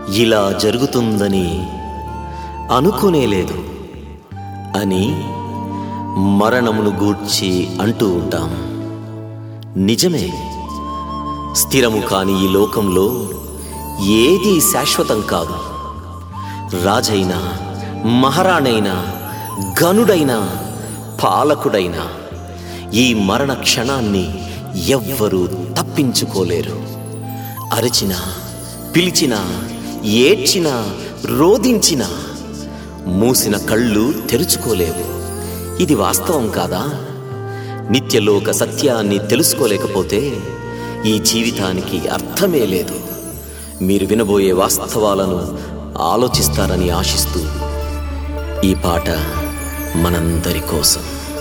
ఇలా జరుగుతుందని అనుకోనేలేదు అని మరణమును గూర్చి అంటూ ఉంటాం నిజమే స్థిరము కాని ఈ లోకంలో ఏది శాశ్వతం కాదు రాజైనా మహారాణైనా గనుడైనా పాలకుడైనా ఈ మరణ క్షణాన్ని ఎవ్వరూ తప్పించుకోలేరు అరిచినా పిలిచినా ఏడ్చినా రోదించినా మూసిన కళ్ళు తెరుచుకోలేవు ఇది వాస్తవం కాదా నిత్యలోక సత్యాన్ని తెలుసుకోలేకపోతే ఈ జీవితానికి అర్థమే లేదు మీరు వినబోయే వాస్తవాలను ఆలోచిస్తారని ఆశిస్తూ ఈ పాట మనందరి కోసం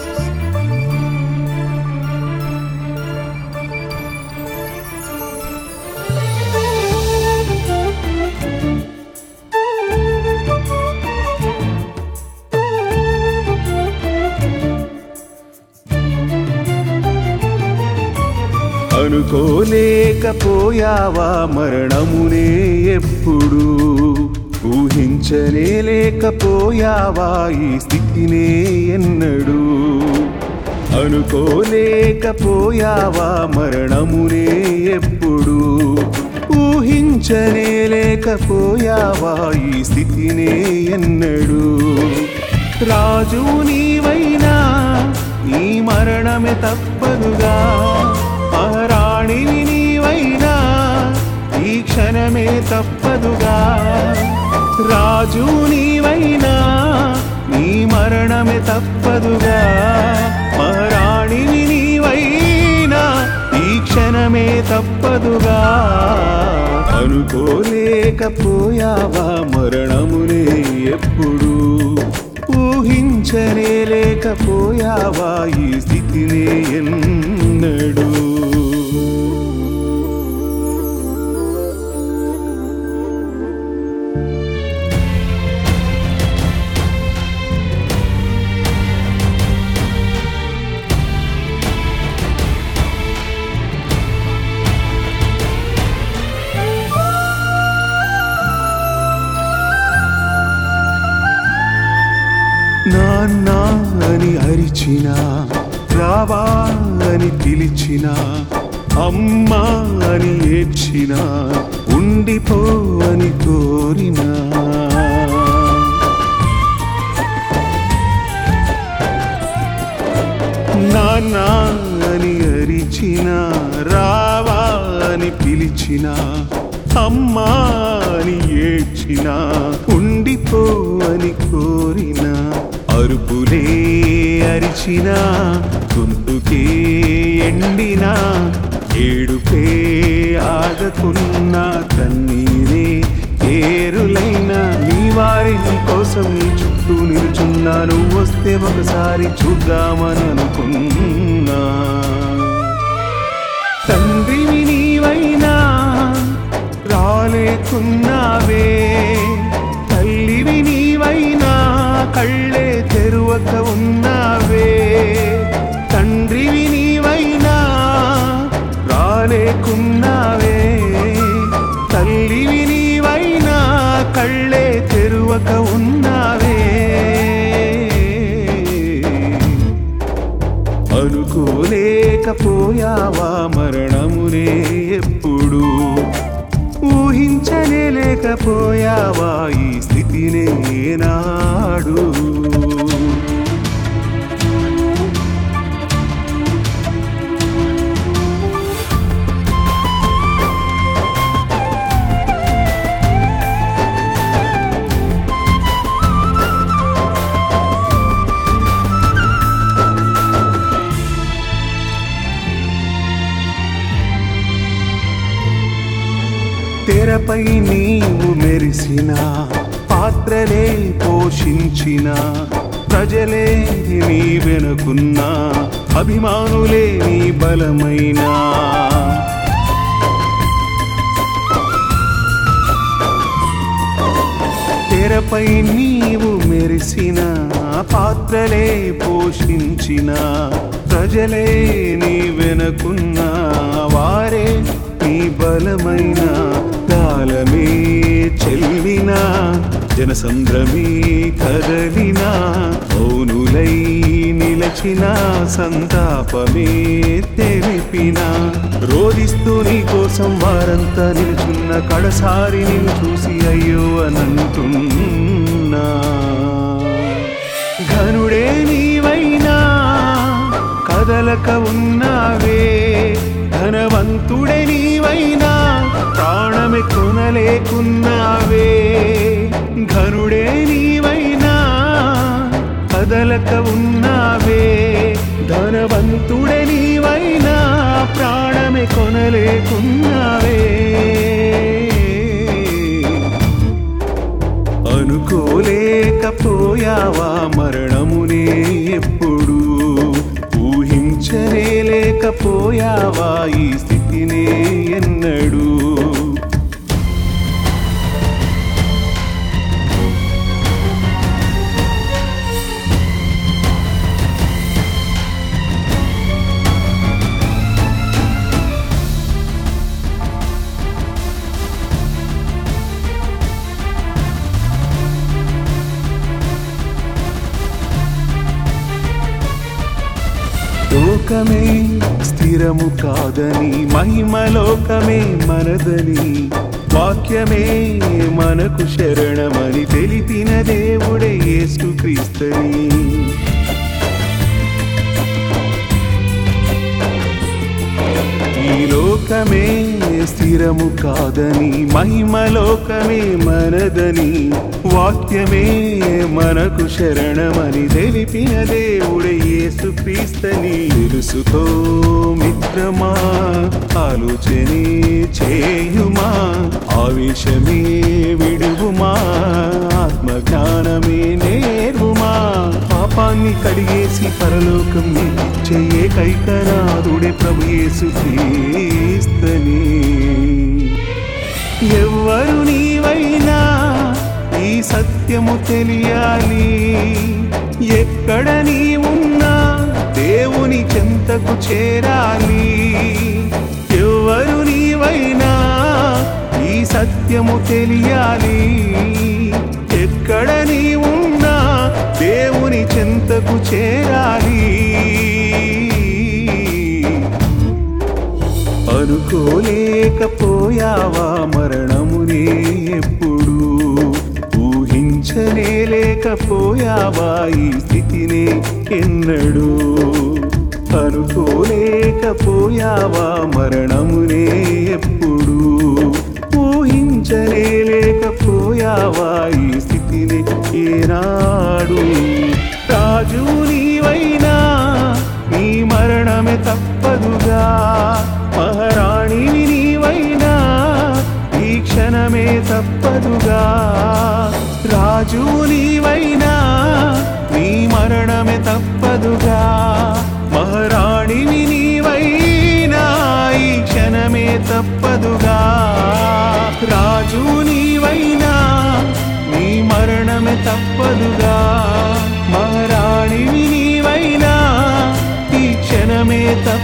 అనుకోలేకపోయావా మరణమునే ఎప్పుడు ఊహించనే లేకపోయావా ఈ స్థితినే ఎన్నడు అనుకోలేకపోయావా మరణమునే ఎప్పుడు ఊహించనే లేకపోయావా ఈ స్థితినే ఎన్నడు రాజు నీవైనా ఈ మరణమే తప్పదుగా మహారాణివి నీవైనా ఈ క్షణమే తప్పదుగా రాజు నీవైనా నీ మరణమే తప్పదుగా మహారాణివి నీవైనా ఈ క్షణమే తప్పదుగా అనుకోలేకపోయావా మరణమునే ఎప్పుడు ఊహించనే లేకపోయావా ఈ స్థితినే ఎన్నడు నాన్న అని అరిచిన రావా అని పిలిచిన అమ్మా అని ఏడ్చిన ఉండిపో అని కోరినా నాన్న అని అరిచిన రావా అని పిలిచిన అమ్మా అని ఏడ్చిన ఉండిపో అని కోరిన అరుపులే అరిచిన గొంతుకే ఎండిన ఏడుపే ఆగకున్న కన్నీరే ఏరులైన నీ వారి నీ కోసం నీ చుట్టూ నిల్చున్నాను వస్తే ఒకసారి చూద్దామని అనుకున్నా తండ్రివి నీవైనా రాలేకున్నావే తల్లివి నీవైనా కళ్ళే తెరువక ఉన్నావే తండ్రివి నీవైనా రాలేకున్నావే తల్లివి నీవైనా కళ్ళే తెరువక ఉన్నావే అనుకోలేకపోయావా మరణమునే ఎప్పుడు ఊహించనే లేకపోయావా ఈ స్థితినే నాడు తెరపై నీవు మెరిసిన పాత్రలే పోషించిన ప్రజలే నీ వెనుకున్న అభిమానులే నీ బలమైనా తెరపై నీవు మెరిసిన పాత్రలే పోషించిన ప్రజలే నీ వెనుకున్న వారే నీ బలమైన దారి కమలమే చెల్లినా జనసంద్రమే కదలినా మౌనులై నిలచిన సంతాపమే తెలిపిన రోదిస్తూ నీ కోసం వారంతా నిలుచున్న కడసారి నిన్ను చూసి అయ్యో అనంటున్నా ఘనుడే నీవైనా కదలక ఉన్నావే ధనవంతుడే నీవైనా ప్రాణమే కొనలేకున్నావే ఘనుడే నీవైనా కదలక ఉన్నావే ధనవంతుడే నీవైనా ప్రాణమే కొనలేకున్నావే అనుకోలేకపోయావా మరణమునే ఎప్పుడు ఊహించనే లేకపోయావా ఈ స్థితినే ఎన్నడూ లోకమే స్థిరము కాదని మహిమలోకమే మనదని వాక్యమే మనకు శరణమని తెలిపిన దేవుడే యేసు క్రీస్తని ఈ లోకమే స్థిరము కాదని మహిమలోకమే మనదని వాక్యమే మనకు శరణమని తెలిపిన దేవుడే యేసు క్రీస్తని తెలుసుకో మిత్రమా ఆలోచనే చేయుమా ఆవేశమే విడువుమా ఆత్మజ్ఞానమే నేర్వుమా పాపాన్ని కడిగేసి పరలోకం నీకిచ్చే ఏకైకనాథుడే ప్రభు యేసు క్రీస్తని ఎవ్వరు నీవైనా ఈ సత్యము తెలియాలి ఎక్కడ నీ ఉన్నా దేవుని చెంతకు చేరాలి ఎవ్వరు నీవైనా ఈ సత్యము తెలియాలి ఎక్కడ నీ ఉన్నా దేవుని చెంతకు చేరాలి అనుకోలేకపోయావా మరణమునే ఎప్పుడు ఊహించనే లేకపోయావా ఈ స్థితినే ఎన్నడూ అనుకోలేకపోయావా మరణమునే ఎప్పుడు ఊహించనే లేకపోయావా ఈ స్థితిని ఏనాడు రాజు నీవైనా నీ మరణమే తప్పదుగా మహారాణివి నీవైనా ఈ క్షణమే తప్పదుగా రాజు నీవైనా నీ మరణమే తప్పదుగా మహారాణివి నీవైనా ఈ క్షణమే తప్పదుగా రాజు నీవైనా నీ మరణమే తప్పదుగా మహారాణివి నీవైనా ఈ క్షణమే తప్ప